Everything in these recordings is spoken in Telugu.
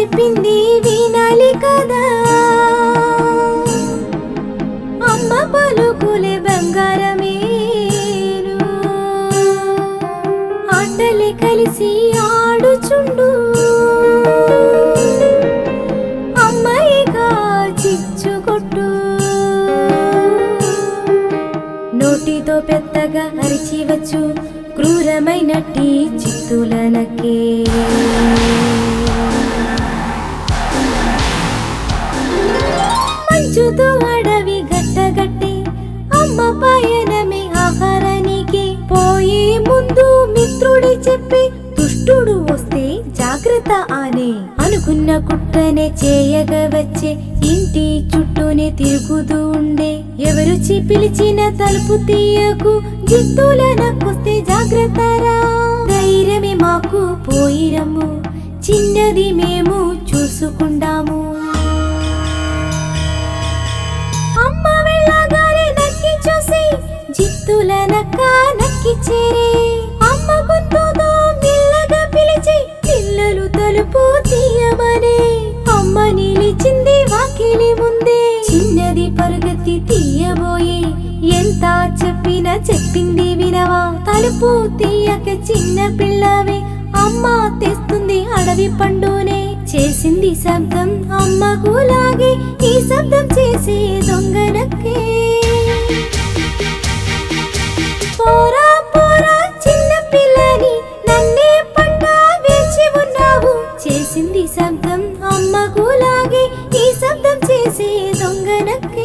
చెప్పింది వినాలి కదా అమ్మ పలుకులే బంగారమేను ఆటలే కలిసి ఆడుచుండు అమ్మాయిగా చిచ్చుకొట్టు నోటితో పెద్దగా అరిచివచ్చు క్రూరమైనట్టి చిత్తులనకే మంచుతో అడవి గట్టగట్టి అమ్మ పయనమే ఆహారానికి పోయే ముందు మిత్రుడి చెప్పి దుష్టుడు వస్తే జాగ్రత్త ఆనే అనుకున్న కుట్రనే చేయగా వచ్చే ఇంటి చుట్టూనే తిరుగుతూ ఉండే ఎవరుచి పిలిచిన తలుపు తీయకు జిత్తుల నక్కొస్తే జాగ్రత్తరా ధైర్యమే మాకు పోయిరమ్ము చిన్నది మేము చూసుకుందాము అమ్మ వెళ్ళగానే నక్కి చూసి జిత్తుల నక్క నక్కి చేరే అమ్మ గొంతుతో మెల్లగా పిలిచి పిల్లలు తలుపు తీయమనే అమ్మ నిలిచింది వాకిలి ముందే చిన్నది పరుగెత్తి తీయబోయే ఎంత చెప్పినా చెప్పింది వినవా తలుపు తీయక చిన్న పిల్లవే అమ్మ తెస్తుంది అడవి పండునే చేసింది శబ్దం అమ్మకు లాగే ఈ శబ్దం చేసే దొంగనక్కే పోరా పోరా చిన్న పిల్లని నన్నే పంట వేచి ఉన్నావు చేసింది శబ్దం అమ్మకు లాగే ఈ శబ్దం చేసే దొంగనక్కే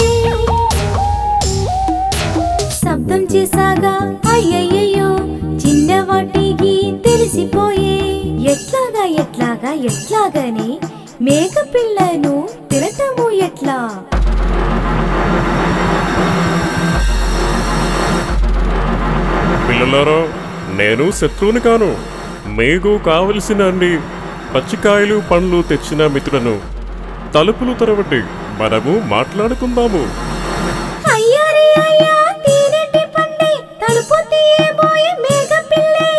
శబ్దం చేసాగా అయ్యయ్యో చిన్నవాటికి తెలిసిపోయే ఎట్లాగా ఎట్లాగా ఎట్లాగని మేక పిల్లను తినటము ఎట్లా పిల్లలారా నేను శత్రువుని కాను మీకు కావలసిన అన్ని పచ్చికాయలు పండ్లు తెచ్చిన మిత్రులను తలుపులు తెరవండి మనము మాట్లాడుకుందాము అయ్యారే అయ్యా తీనటి పండే తలుపు తీయబోయే మేక పిల్లే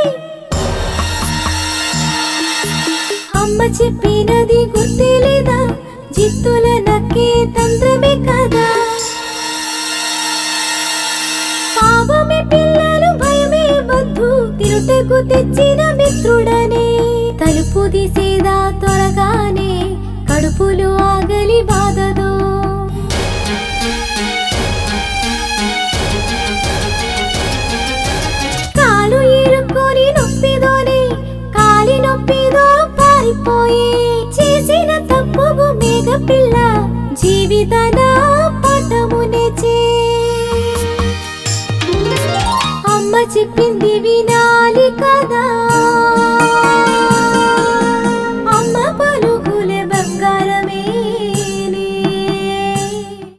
అమ్మ చెప్పినది గుర్తే లేదా జిత్తుల నక్కే తంత్రమే కదా పాపమే పిల్లలు భయమే వద్దు తిరుటకు తెచ్చిన మిత్రుడనే తలుపు తీసేదా త్వరగానే కడుపులు ఆగలి బాధదో కాలు ఇరుక్కొని నొప్పిదోనే కాలి నొప్పిదో పారిపోయే చేసిన తప్పుకు మేఘ పిల్ల జీవితన పటమునేచే అమ్మ చెప్పింది వినాలి కదా